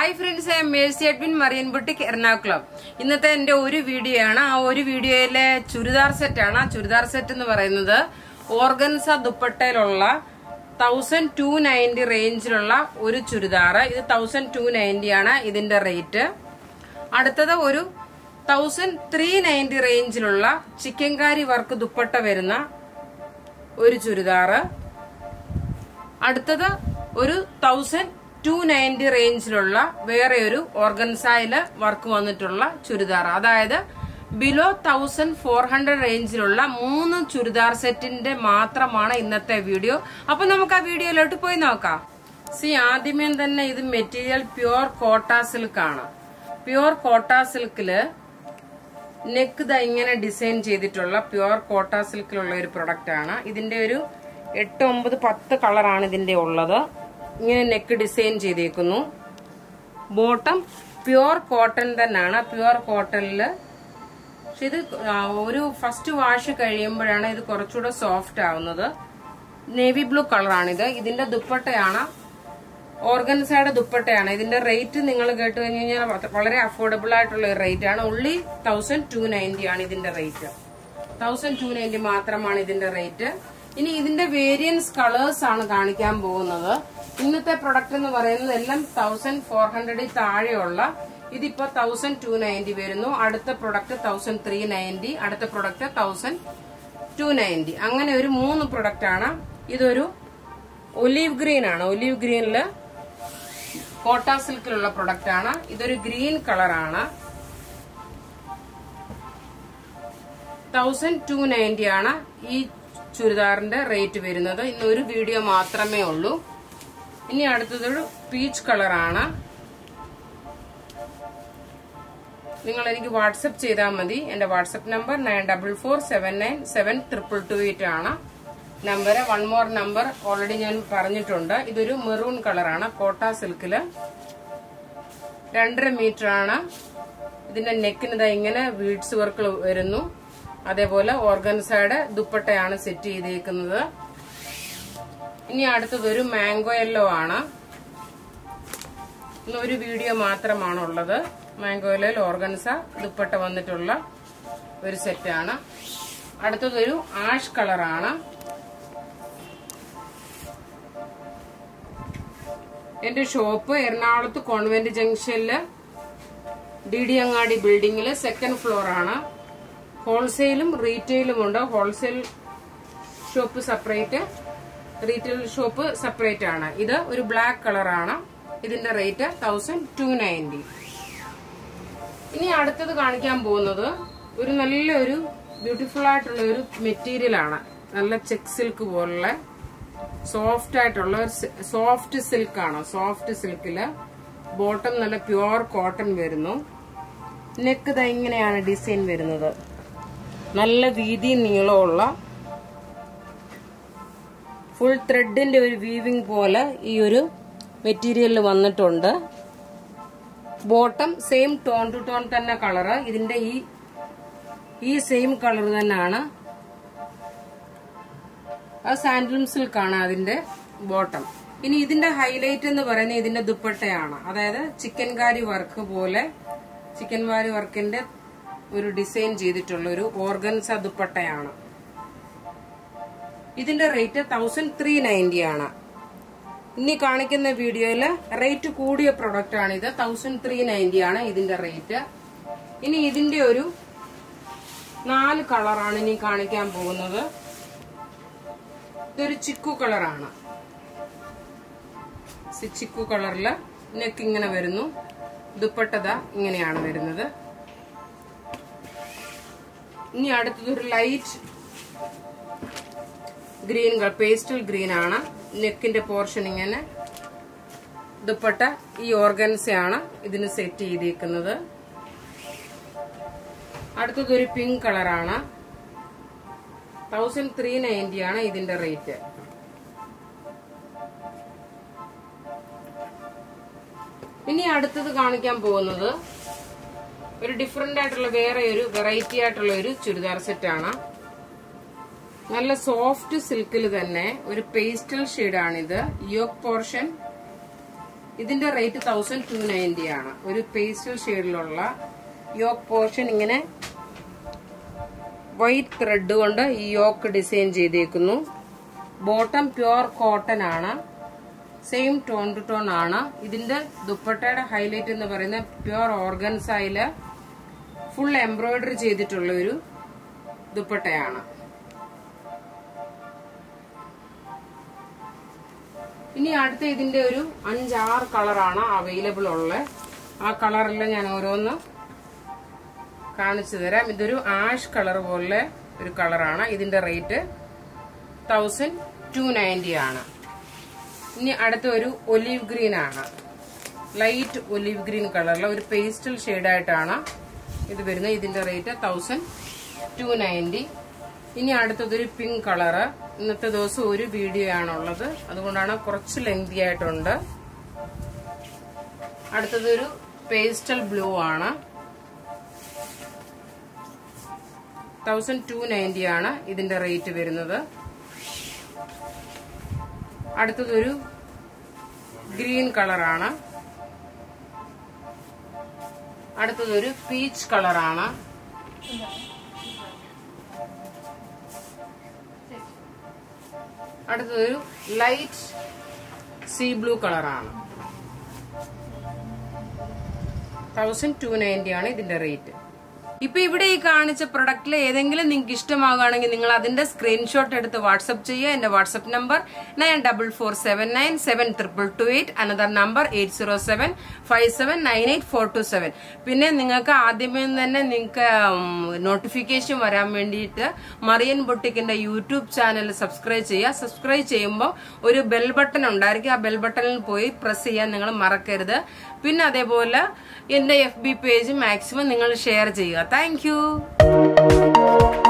hi friends I Mercy admin Marian boutique Ernakulam ഇന്നത്തെ എന്റെ ഒരു വീഡിയോ ആണ് ആ ഒരു വീഡിയോയിലെ ചുരിദാർ സെറ്റ് ആണ് ആ ചുരിദാർ സെറ്റ് എന്ന് പറയുന്നത് ഓർഗൻസ ദുപ്പട്ടയിലുള്ള തൗസൻഡ് ടു നയൻറ്റി റേഞ്ചിലുള്ള ഒരു ചുരിദാർ ഇത് തൗസൻഡ് ടു നയൻറ്റി ആണ് ഇതിന്റെ റേറ്റ് അടുത്തത് ഒരു തൗസൻഡ് ത്രീ നയൻറ്റി റേഞ്ചിലുള്ള ചിക്കൻകാരി വർക്ക് ദുപ്പട്ട വരുന്ന ഒരു ചുരിദാറ് അടുത്തത് ഒരു തൗസൻഡ് ടു നയൻറ്റി റേഞ്ചിലുള്ള വേറെ ഒരു ഓർഗൻസായില് വർക്ക് വന്നിട്ടുള്ള ചുരിദാർ അതായത് ബിലോ തൗസൻഡ് ഫോർ ഹൺഡ്രഡ് റേഞ്ചിലുള്ള മൂന്ന് ചുരിദാർ സെറ്റിന്റെ മാത്രമാണ് ഇന്നത്തെ വീഡിയോ അപ്പൊ നമുക്ക് ആ വീഡിയോയിലോട്ട് പോയി നോക്കാം സി ആദ്യമേ തന്നെ ഇത് മെറ്റീരിയൽ പ്യുവർ കോട്ട സിൽക്ക് ആണ് പ്യുവർ കോട്ട സിൽക്കില് നെക്ക് ദ ഇങ്ങനെ ഡിസൈൻ ചെയ്തിട്ടുള്ള പ്യുവർ കോട്ട സിൽക്കിലുള്ള ഒരു പ്രൊഡക്റ്റ് ആണ് ഇതിന്റെ ഒരു എട്ട് ഒമ്പത് പത്ത് കളറാണ് ഇതിന്റെ ഉള്ളത് ഇങ്ങനെ നെക്ക് ഡിസൈൻ ചെയ്തേക്കുന്നു ബോട്ടം പ്യുവർ കോട്ടൺ തന്നെയാണ് പ്യുവർ കോട്ടണില് പക്ഷെ ഇത് ആ, ഒരു ഫസ്റ്റ് വാഷ് കഴിയുമ്പോഴാണ് ഇത് കുറച്ചുകൂടെ സോഫ്റ്റ് ആവുന്നത് നേവി ബ്ലൂ കളറാണിത് ഇതിന്റെ ദുപ്പട്ടയാണ് ഓർഗൻസയുടെ ദുപ്പട്ടയാണ് ഇതിന്റെ റേറ്റ് നിങ്ങൾ കേട്ട് കഴിഞ്ഞ് കഴിഞ്ഞാൽ വ- വളരെ അഫോർഡബിൾ ആയിട്ടുള്ള ഒരു റേറ്റ് ആണ് ഉള്ളി തൗസൻഡ് ടു നയൻറ്റി ആണ് ഇതിന്റെ റേറ്റ് തൗസൻഡ് ടു നയൻറ്റി മാത്രമാണ് ഇതിന്റെ റേറ്റ് ഇനി ഇതിന്റെ വേരിയൻസ് കളേഴ്സ് ആണ് കാണിക്കാൻ പോകുന്നത് ഇന്നത്തെ പ്രൊഡക്റ്റ് എന്ന് പറയുന്നത് എല്ലാം തൗസൻഡ് ഫോർ ഹൺഡ്രഡിൽ താഴെയുള്ള ഇതിപ്പോ തൗസൻഡ് ടു നയൻറ്റി വരുന്നു അടുത്ത പ്രൊഡക്റ്റ് തൗസൻഡ് ത്രീ നയൻറ്റി അടുത്ത പ്രൊഡക്റ്റ് തൗസൻഡ് ടു നയൻറ്റി അങ്ങനെ ഒരു മൂന്ന് പ്രൊഡക്റ്റ് ആണ് ഇതൊരു ഒലീവ് ഗ്രീൻ ആണ് ഒലീവ് ഗ്രീനില് കോട്ട സിൽക്കിലുള്ള പ്രൊഡക്റ്റ് ആണ് ഇതൊരു ഗ്രീൻ കളറാണ് തൗസൻഡ് ടു നയൻറ്റി ആണ് ഈ ചുരിദാറിന്റെ റേറ്റ് വരുന്നത് ഇന്ന് ഒരു വീഡിയോ മാത്രമേ ഉള്ളൂ ഇനി അടുത്തതൊരു പീച്ച് കളറാണ് നിങ്ങൾ എനിക്ക് വാട്സപ്പ് ചെയ്താൽ മതി എന്റെ WhatsApp number nine double four seven nine seven triple two eight ആണ് number one more number already ഞാൻ പറഞ്ഞിട്ടുണ്ട് ഇതൊരു മെറൂൺ കളറാണ് കോട്ട സിൽക്കില് രണ്ടര മീറ്റർ ആണ് ഇതിന്റെ നെക്കിന് ഇതാ ഇങ്ങനെ വീഡ്സ് വർക്ക് വരുന്നു അതേപോലെ ഓർഗൻസയുടെ ദുപ്പട്ടയാണ് സെറ്റ് ചെയ്തേക്കുന്നത് ഇനി അടുത്തതൊരു മാംഗോ യെല്ലോ ആണ് ഇന്ന് ഒരു വീഡിയോ മാത്രമാണുള്ളത് മാംഗോയിലിൽ ഓർഗൻസ ദുപ്പട്ട വന്നിട്ടുള്ള ഒരു സെറ്റാണ് അടുത്തതൊരു ആഷ് കളറാണ് എന്റെ ഷോപ്പ് എറണാകുളത്ത് കോൺവെന്റ് ജംഗ്ഷനില് ഡി ഡി അങ്ങാടി ബിൽഡിംഗില് സെക്കൻഡ് ഫ്ലോർ ആണ് ഹോൾസെയിലും റീറ്റെയിലും ഉണ്ട് wholesale shop separate retail shop separate ആണ് ഇത് ഒരു ബ്ലാക്ക് കളറാണ് ഇതിന്റെ റേറ്റ് തൗസൻഡ് ടു നയൻറ്റി ഇനി അടുത്തത് കാണിക്കാൻ പോകുന്നത് ഒരു നല്ലൊരു ബ്യൂട്ടിഫുൾ ആയിട്ടുള്ള ഒരു മെറ്റീരിയൽ ആണ് നല്ല ചെക്ക് സിൽക്ക് പോലുള്ള സോഫ്റ്റ് ആയിട്ടുള്ള സോഫ്റ്റ് സിൽക്ക് ആണ് സോഫ്റ്റ് സിൽക്കില് ബോട്ടം നല്ല പ്യുവർ കോട്ടൺ വരുന്നു നെക്ക് ദാ ഇങ്ങനെയാണ് ഡിസൈൻ വരുന്നത് നല്ല വീതി നീളമുള്ള ഫുൾ ത്രെഡിന്റെ ഒരു വീവിംഗ് പോലെ ഈ ഒരു മെറ്റീരിയലിൽ വന്നിട്ടുണ്ട് bottom same tone two tone തന്നെ കളറ് ഇതിന്റെ ഈ ഈ സെയിം കളർ തന്നെയാണ് അത് സാൻഡലും സിൽക്കാണ് അതിന്റെ ബോട്ടം ഇനി ഇതിന്റെ ഹൈലൈറ്റ് എന്ന് പറയുന്നത് ഇതിന്റെ ദുപ്പട്ടയാണ് അതായത് ചിക്കൻ കാരി വർക്ക് പോലെ ചിക്കൻ കാരി വർക്കിന്റെ ഒരു ഡിസൈൻ ചെയ്തിട്ടുള്ള ഒരു ഓർഗൻസ ദുപ്പട്ടയാണ് ഇതിന്റെ റേറ്റ് തൗസൻഡ് ത്രീ നയൻറ്റി ആണ് ഇനി കാണിക്കുന്ന വീഡിയോയില് റേറ്റ് കൂടിയ പ്രൊഡക്റ്റ് ആണ് ഇത് തൗസൻഡ് ത്രീ നയൻറ്റി ആണ് ഇതിന്റെ റേറ്റ് ഇനി ഇതിന്റെ ഒരു നാല് കളറാണ് ഇനി കാണിക്കാൻ പോകുന്നത് ഇതൊരു ചിക്കു കളറാണ് സി- ചിക്കു കളറില് നെക്ക് ഇങ്ങനെ വരുന്നു ദുപ്പട്ടത ഇങ്ങനെയാണ് വരുന്നത് ഇനി അടുത്തതൊരു ലൈറ്റ് ഗ്രീൻ പേസ്റ്റൽ ഗ്രീൻ ആണ് നെക്കിന്റെ പോർഷൻ ഇങ്ങനെ ദുപ്പട്ട ഈ ഓർഗൻസയാണ് ഇതിന് സെറ്റ് ചെയ്തിരിക്കുന്നത് അടുത്തതൊരു പിങ്ക് കളറാണ് തൗസൻഡ് ത്രീ നയൻറ്റി ആണ് ഇതിന്റെ റേറ്റ് ഇനി അടുത്തത് കാണിക്കാൻ പോകുന്നത് ഒരു ഡിഫറെന്റ് ആയിട്ടുള്ള വേറെ ഒരു വെറൈറ്റി ആയിട്ടുള്ള ഒരു ചുരിദാർ സെറ്റ് ആണ് നല്ല സോഫ്റ്റ് സിൽക്കിൽ തന്നെ ഒരു പേസ്റ്റൽ ഷെയ്ഡാണിത് യോക്ക് പോർഷൻ ഇതിന്റെ റേറ്റ് തൗസൻഡ് ടു നയൻറ്റി ആണ് ഒരു പേസ്റ്റൽ ഷെയ്ഡിലുള്ള യോക്ക് പോർഷൻ ഇങ്ങനെ വൈറ്റ് ത്രെഡ് കൊണ്ട് ഈ യോക്ക് ഡിസൈൻ ചെയ്തേക്കുന്നു ബോട്ടം പ്യുവർ കോട്ടൺ ആണ് സെയിം ടോൺ ടു ടോൺ ആണ് ഇതിന്റെ ദുപ്പട്ടയുടെ ഹൈലൈറ്റ് എന്ന് പറയുന്നത് പ്യുവർ ഓർഗൻസായില് ഫുൾ എംബ്രോയിഡറി ചെയ്തിട്ടുള്ള ഒരു ദുപ്പട്ടയാണ് ഇനി അടുത്ത ഇതിന്റെ ഒരു അഞ്ചാറ് കളറാണ് അവൈലബിൾ ഉള്ളത് ആ കളറിൽ ഞാൻ ഓരോന്ന് കാണിച്ചു തരാം ഇതൊരു ആഷ് കളർ പോലെ ഒരു കളറാണ് ഇതിന്റെ റേറ്റ് തൗസൻഡ് ടു നയൻറ്റി ആണ് ഇനി അടുത്ത ഒരു ഒലീവ് ഗ്രീൻ ആണ് ലൈറ്റ് ഒലീവ് ഗ്രീൻ കളറിലെ ഒരു പേസ്റ്റൽ ഷെയ്ഡായിട്ടാണ് ഇത് വരുന്നത് ഇതിന്റെ റേറ്റ് തൗസൻഡ് ടു നയൻറ്റി ഇനി അടുത്തതൊരു പിങ്ക് കളറ് ഇന്നത്തെ ദിവസം ഒരു വീഡിയോ ആണുള്ളത് അതുകൊണ്ടാണ് കുറച്ച് ലെങ്തി ആയിട്ടുണ്ട് അടുത്തതൊരു പേസ്റ്റൽ ബ്ലൂ ആണ് തൗസൻഡ് ടു നയൻറ്റി ആണ് ഇതിന്റെ റേറ്റ് വരുന്നത് അടുത്തതൊരു ഗ്രീൻ കളറാണ് അടുത്തതൊരു പീച്ച് കളറാണ് അടുത്തതൊരു ലൈറ്റ് സീ ബ്ലൂ കളറാണ് തൗസൻഡ് ടു നയൻറ്റി ആണ് ഇതിന്റെ റേറ്റ് ഇപ്പൊ ഇവിടെ ഈ കാണിച്ച പ്രൊഡക്റ്റിൽ ഏതെങ്കിലും നിങ്ങൾക്ക് ഇഷ്ടമാകുകയാണെങ്കിൽ നിങ്ങൾ അതിന്റെ സ്ക്രീൻഷോട്ട് എടുത്ത് വാട്സ്ആപ്പ് ചെയ്യുക എന്റെ WhatsApp number nine double four seven nine seven triple two eight another number eight zero seven five seven nine eight four two seven പിന്നെ നിങ്ങൾക്ക് ആദ്യമേ തന്നെ നിങ്ങൾക്ക് നോട്ടിഫിക്കേഷൻ വരാൻ വേണ്ടിയിട്ട് മറിയൻ ബൊട്ടിക്കിന്റെ യൂട്യൂബ് ചാനൽ സബ്സ്ക്രൈബ് ചെയ്യുക സബ്സ്ക്രൈബ് ചെയ്യുമ്പോൾ ഒരു ബെൽ ബട്ടൺ ഉണ്ടായിരിക്കും ആ ബെൽ ബട്ടണിൽ പോയി പ്രസ് ചെയ്യാൻ നിങ്ങൾ മറക്കരുത് പിന്നെ അതേപോലെ എന്റെ എഫ് ബി പേജ് മാക്സിമം നിങ്ങൾ ഷെയർ ചെയ്യുക താങ്ക്